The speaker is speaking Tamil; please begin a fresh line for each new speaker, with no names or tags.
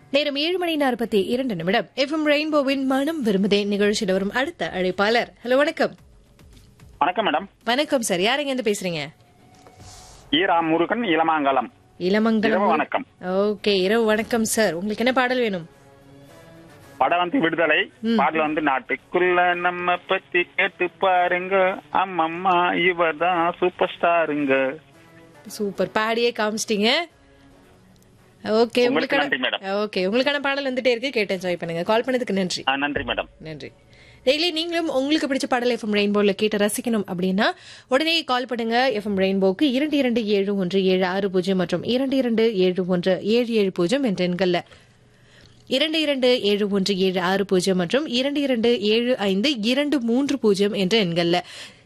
நேரம் ஏழு மணி நாற்பத்தி இரண்டு நிமிடம் எஃப்எம் ரெயின்போவின் மனம் விரும்புதே நிகழ்ச்சியில் வரும் அடுத்த அழைப்பாளர் ஹலோ வணக்கம்
வணக்கம் மேடம்
வணக்கம் சார் யாருங்க இருந்து பேசுறீங்க
ஈரா முருகன் இளமாங்கலம்
இளமங்கலம்
இரவு வணக்கம்
ஓகே இரவு வணக்கம் சார் உங்களுக்கு என்ன பாடல் வேணும்
படம் வந்து விடுதலை பாடல் வந்து நாட்டுக்குள்ள நம்ம பத்தி கேட்டு பாருங்க அம்மம்மா இவர் தான் சூப்பர் ஸ்டாருங்க
சூப்பர் பாடியே காமிச்சிட்டீங்க ஓகே
உங்களுக்கு
உங்களுக்கான
நன்றி, மேடம்.
ஓகே உங்களுக்கான பாடல் வந்துட்டே இருக்கு கேட்டு என்ஜாய் பண்ணுங்க கால் பண்ணதுக்கு நன்றி
ஆ, நன்றி மேடம்
நன்றி டெய்லி நீங்களும் உங்களுக்கு பிடிச்ச பாடல் எஃப்எம் ரெயின்போல கேட்டு ரசிக்கணும் அப்படின்னா உடனே கால் பண்ணுங்க எஃப்எம் ரெயின்போக்கு இரண்டு இரண்டு ஏழு ஒன்று ஏழு ஆறு பூஜ்ஜியம் மற்றும் இரண்டு இரண்டு ஏழு ஒன்று ஏழு ஏழு பூஜ்ஜியம் என்ற எண்கள்ல இரண்டு இரண்டு ஏழு ஒன்று ஏழு ஆறு பூஜ்ஜியம் மற்றும் இரண்டு இரண்டு ஏழு ஐந்து இரண்டு மூன்று பூஜ்ஜியம் என்ற எண்கள்ல